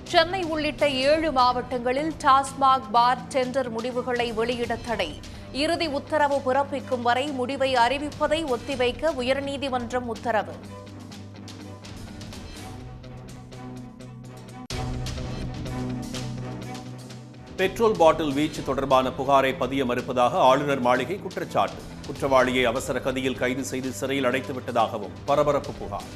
சென்னை உள்ளிட்ட ஏழு மாவட்டங்களில் டாஸ்மாக் பார் டெண்டர் முடிவுகளை வெளியிட தடை இறுதி உத்தரவு பிறப்பிக்கும் வரை முடிவை அறிவிப்பதை ஒத்திவைக்க உயர்நீதிமன்றம் உத்தரவு பெட்ரோல் பாட்டில் வீச்சு தொடர்பான புகாரை பதிய மறுப்பதாக ஆளுநர் மாளிகை குற்றச்சாட்டு குற்றவாளியை அவசர கதியில் கைது செய்து சிறையில் அடைத்து விட்டதாகவும் பரபரப்பு புகார்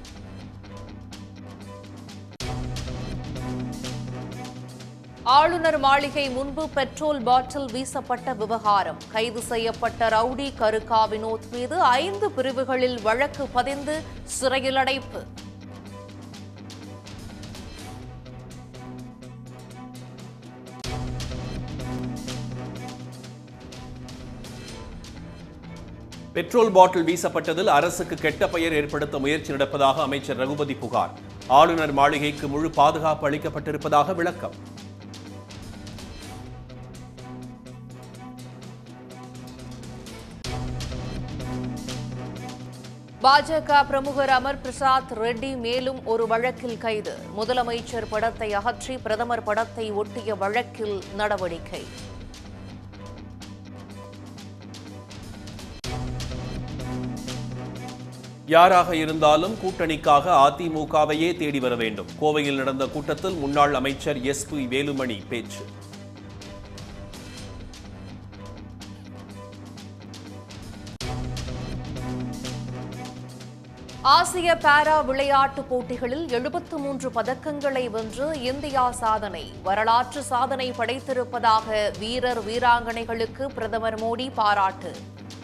ஆளுநர் மாளிகை முன்பு பெட்ரோல் பாட்டில் வீசப்பட்ட விவகாரம் கைது செய்யப்பட்ட ரவுடி கருக்கா வினோத் மீது ஐந்து பிரிவுகளில் வழக்கு பதிந்து சிறையில் அடைப்பு பெட்ரோல் பாட்டில் வீசப்பட்டதில் அரசுக்கு கெட்ட பெயர் ஏற்படுத்த முயற்சி நடப்பதாக அமைச்சர் ரகுபதி புகார் ஆளுநர் மாளிகைக்கு முழு பாதுகாப்பு அளிக்கப்பட்டிருப்பதாக விளக்கம் பாஜக பிரமுகர் அமர் பிரசாத் ரெட்டி மேலும் ஒரு வழக்கில் கைது முதலமைச்சர் படத்தை அகற்றி பிரதமர் படத்தை ஒட்டிய வழக்கில் நடவடிக்கை யாராக இருந்தாலும் கூட்டணிக்காக அதிமுகவையே தேடி வர வேண்டும் கோவையில் நடந்த கூட்டத்தில் முன்னாள் அமைச்சர் எஸ் பி வேலுமணி பேச்சு ஆசிய பாரா விளையாட்டுப் போட்டிகளில் எழுபத்து மூன்று பதக்கங்களை வென்று இந்தியா சாதனை வரலாற்று சாதனை படைத்திருப்பதாக வீரர் வீராங்கனைகளுக்கு பிரதமர் மோடி பாராட்டு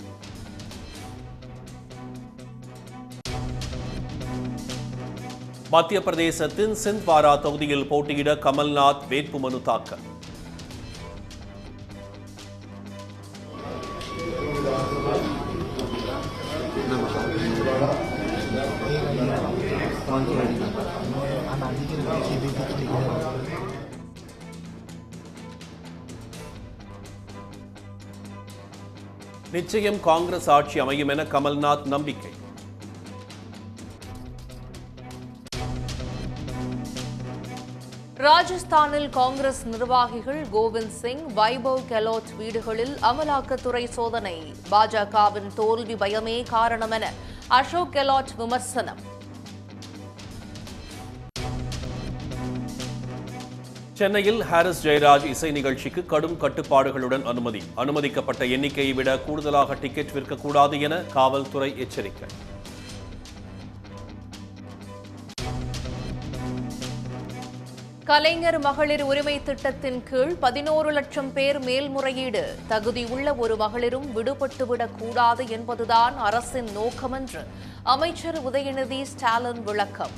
மத்திய பிரதேசத்தின் சிந்த்வாரா தொகுதியில் போட்டியிட கமல்நாத் வேட்புமனு தாக்கல் நிச்சயம் காங்கிரஸ் ஆட்சி அமையும் என கமல்நாத் நம்பிக்கை ராஜஸ்தானில் காங்கிரஸ் நிர்வாகிகள் கோவிந்த் சிங் வைபவ் கெலோட் வீடுகளில் அமலாக்கத்துறை சோதனை பாஜகவின் தோல்வி பயமே காரணம் என அசோக் கெலோட் விமர்சனம் சென்னையில் ஹாரிஸ் ஜெயராஜ் இசை நிகழ்ச்சிக்கு கடும் கட்டுப்பாடுகளுடன் அனுமதி அனுமதிக்கப்பட்ட எண்ணிக்கையை விட கூடுதலாக டிக்கெட் விற்கக்கூடாது என காவல்துறை எச்சரிக்கை கலைஞர் மகளிர் உரிமை திட்டத்தின் கீழ் பதினோரு லட்சம் பேர் மேல்முறையீடு தகுதியுள்ள ஒரு மகளிரும் விடுபட்டுவிடக் கூடாது என்பதுதான் அரசின் நோக்கம் என்று அமைச்சர் உதயநிதி ஸ்டாலின் விளக்கம்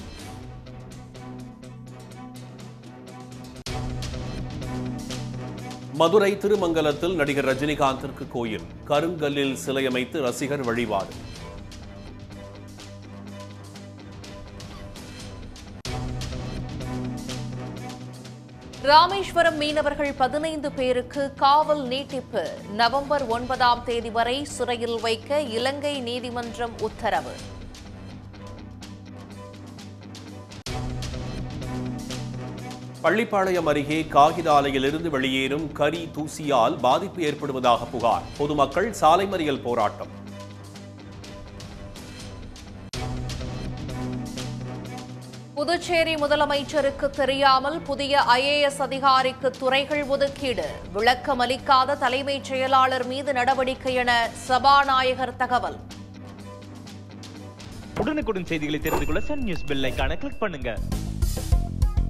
மதுரை திருமங்கலத்தில் நடிகர் ரஜினிகாந்திற்கு கோயில் கருங்கல்லில் சிலை அமைத்து ரசிகர் வழிபாடு ராமேஸ்வரம் மீனவர்கள் பதினைந்து பேருக்கு காவல் நீட்டிப்பு நவம்பர் ஒன்பதாம் தேதி வரை சிறையில் வைக்க இலங்கை நீதிமன்றம் உத்தரவு பள்ளிப்பாளையம் அருகே காகித ஆலையிலிருந்து வெளியேறும் கரி தூசியால் பாதிப்பு ஏற்படுவதாக புகார் பொதுமக்கள் சாலை மறியல் போராட்டம் புதுச்சேரி முதலமைச்சருக்கு தெரியாமல் புதிய ஐஏஎஸ் அதிகாரிக்கு துறைகள் ஒதுக்கீடு விளக்கம் அளிக்காத தலைமைச் செயலாளர் மீது நடவடிக்கை என சபாநாயகர் தகவல் உடனுக்குடன் செய்திகளை தெரிந்து கொள்ள சன் நியூஸ் பெல் ஐகானை கிளிக் பண்ணுங்க